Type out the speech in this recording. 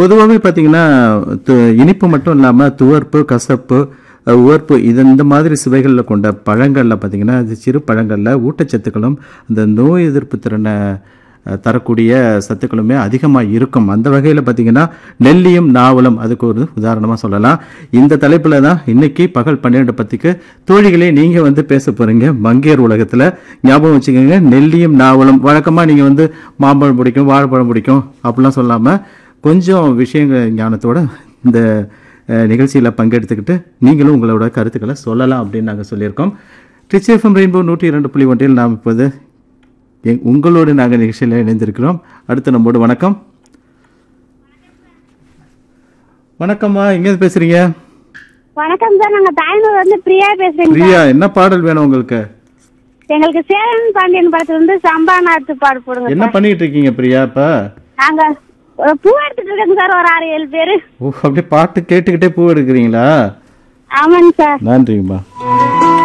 பொதுவாகவே பார்த்தீங்கன்னா து- இனிப்பு மட்டும் இல்லாமல் துவர்ப்பு கசப்பு அஹ், உவர்ப்பு இது இந்த மாதிரி சுவைகளில் கொண்ட பழங்களில் பார்த்தீங்கன்னா அது சிறு பழங்களில் ஊட்டச்சத்துக்களும் அந்த நோய் எதிர்ப்பு திறனை அஹ், தரக்கூடிய சத்துக்களுமே அதிகமாக இருக்கும் அந்த வகையில் பார்த்தீங்கன்னா நெல்லியும் நாவலும் அதுக்கு ஒரு உதாரணமாக சொல்லலாம் இந்த தலைப்பில் தான் இன்னைக்கு பகல் பன்னிரெண்டு பத்துக்கு தோழிகளே நீங்கள் வந்து பேச போகிறீங்க மங்கையர் உலகத்தில் ஞாபகம் வச்சுக்கோங்க நெல்லியும் நாவலும் வழக்கமாக நீங்கள் வந்து மாம்பழம் பிடிக்கும் வாழைப்பழம் பிடிக்கும் அப்படிலாம் சொல்லாமல் கொஞ்சம் விஷயங்கள் ஞானத்தோட இந்த நிகழ்ச்சியில் பங்கெடுத்துக்கிட்டு நீங்களும் உங்களோட கருத்துக்களை சொல்லலாம் அப்படின்னு நாங்கள் சொல்லியிருக்கோம் ட்ரிச்எஃப்எம் ரெயின்போ நூற்றி இரண்டு புள்ளி ஒன்றில் நாம் இப்போது எங் உங்களோடு நாங்கள் நிகழ்ச்சியில் இணைந்திருக்கிறோம் அடுத்து நம்மோடு வணக்கம் வணக்கம்மா எங்கேருந்து பேசுறீங்க வணக்கம் சார் நாங்க தாய்மூர் வந்து பிரியா பேசுறேங்க பிரியா என்ன பாடல் வேணும் உங்களுக்கு எங்களுக்கு சேரன் பாண்டியன் படத்துல இருந்து சம்பா நாட்டு பாடு போடுங்க என்ன பண்ணிக்கிட்டு இருக்கீங்க பிரியா இப்போ நாங்க ஒரு பூ எடுத்துட்டு இருக்கோங்க சார் ஒரு ஆறு ஏழு பேரு ஓ அப்படியே பாட்டு கேட்டுக்கிட்டே பூ எடுக்கிறீங்களா ஆமாங்க சார் நன்றிங்கம்மா